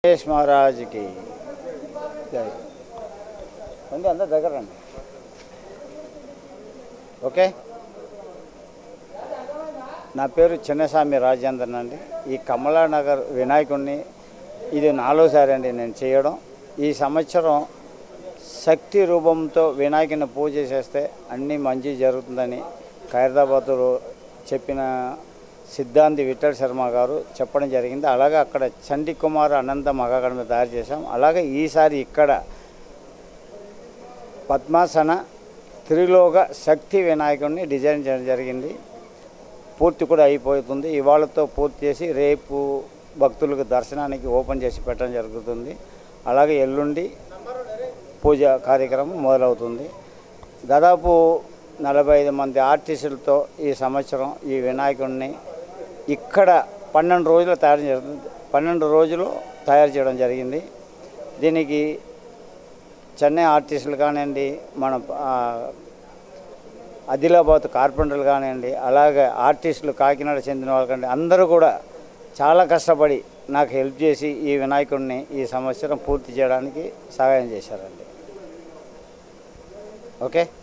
గణేష్ మహారాజ్కి జై ఉంది అందరు దగ్గర రండి ఓకే నా పేరు చిన్నస్వామి రాజేంద్రన్ అండి ఈ కమలానగర్ వినాయకుడిని ఇది నాలుగోసారి అండి నేను చేయడం ఈ సంవత్సరం శక్తి రూపంతో వినాయకుని పూజ చేస్తే అన్నీ మంచి జరుగుతుందని ఖైరదాబాద్లో చెప్పిన సిద్ధాంతి విఠల్ శర్మ గారు చెప్పడం జరిగింది అలాగే అక్కడ చండి కుమార్ అనంత మగాగడమ తయారు చేశాం అలాగే ఈసారి ఇక్కడ పద్మాసన త్రిలోక శక్తి వినాయకుడిని డిజైన్ చేయడం జరిగింది పూర్తి కూడా అయిపోతుంది ఇవాళతో పూర్తి చేసి రేపు భక్తులకు దర్శనానికి ఓపెన్ చేసి పెట్టడం జరుగుతుంది అలాగే ఎల్లుండి పూజ కార్యక్రమం మొదలవుతుంది దాదాపు నలభై ఐదు మంది ఆర్టిస్టులతో ఈ సంవత్సరం ఈ వినాయకుడిని ఇక్కడ పన్నెండు రోజులు తయారు చేయడం పన్నెండు రోజులు తయారు చేయడం జరిగింది దీనికి చెన్నై ఆర్టిస్టులు కానివ్వండి మన ఆ, ఆదిలాబాద్ కార్పెంటర్లు కానివ్వండి అలాగే ఆర్టిస్టులు కాకినాడ చెందిన వాళ్ళు కానీ అందరూ కూడా చాలా కష్టపడి నాకు హెల్ప్ చేసి ఈ వినాయకుడిని ఈ సంవత్సరం పూర్తి చేయడానికి సహాయం చేశారండి ఓకే